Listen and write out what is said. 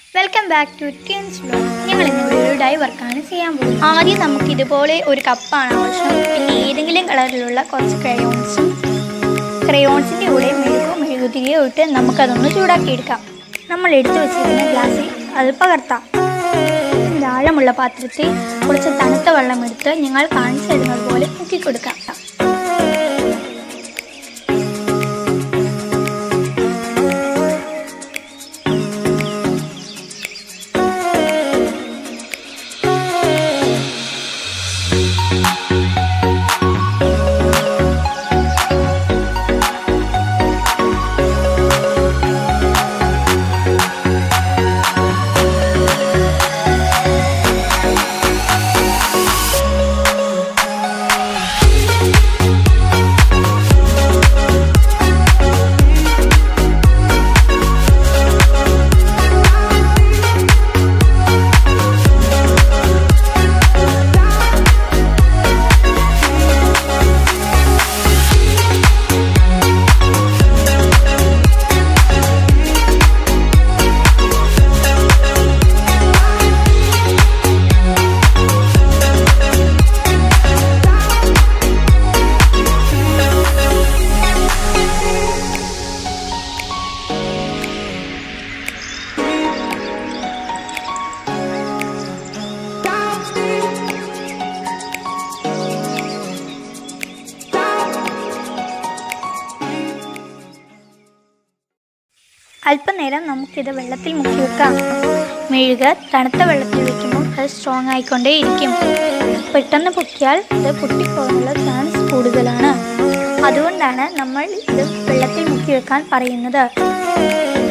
welcome back to tunes vlog ഞങ്ങൾ ഇന്നിവിടെ ഒരു ഡൈ വർക്കാണ് ചെയ്യാൻ പോകുന്നത് ആദ്യം നമുക്ക് ഇതുപോലെ ഒരു കപ്പാണ് ആവശ്യം പിന്നെ ഏതെങ്കിലും കളറിലുള്ള കുറച്ച് ക്രയോൺസും ക്രയോൺസിൻ്റെ കൂടെ മെഴുകോ മെഴുകുതിരിയോ ഇട്ട് നമുക്കതൊന്ന് ചൂടാക്കിയെടുക്കാം നമ്മൾ എടുത്തു വെച്ചിരിക്കുന്ന ഗ്ലാസ്സിൽ അത് പകർത്താം ഇത് ആഴമുള്ള പാത്രത്തിൽ കുറച്ച് തണുത്ത വെള്ളം എടുത്ത് ഞങ്ങൾ കാണിച്ചു തരുന്നത് പോലെ മുക്കി കൊടുക്കാം അല്പനേരം നമുക്കിത് വെള്ളത്തിൽ മുക്കി വെക്കാം മെഴുക തണുത്ത വെള്ളത്തിൽ വെക്കുമ്പോൾ അത് സ്ട്രോങ് ആയിക്കൊണ്ടേയിരിക്കും പെട്ടെന്ന് പൊക്കിയാൽ ഇത് പൊട്ടിപ്പോകാനുള്ള ചാൻസ് കൂടുതലാണ് അതുകൊണ്ടാണ് നമ്മൾ ഇത് വെള്ളത്തിൽ മുക്കി വെക്കാൻ പറയുന്നത്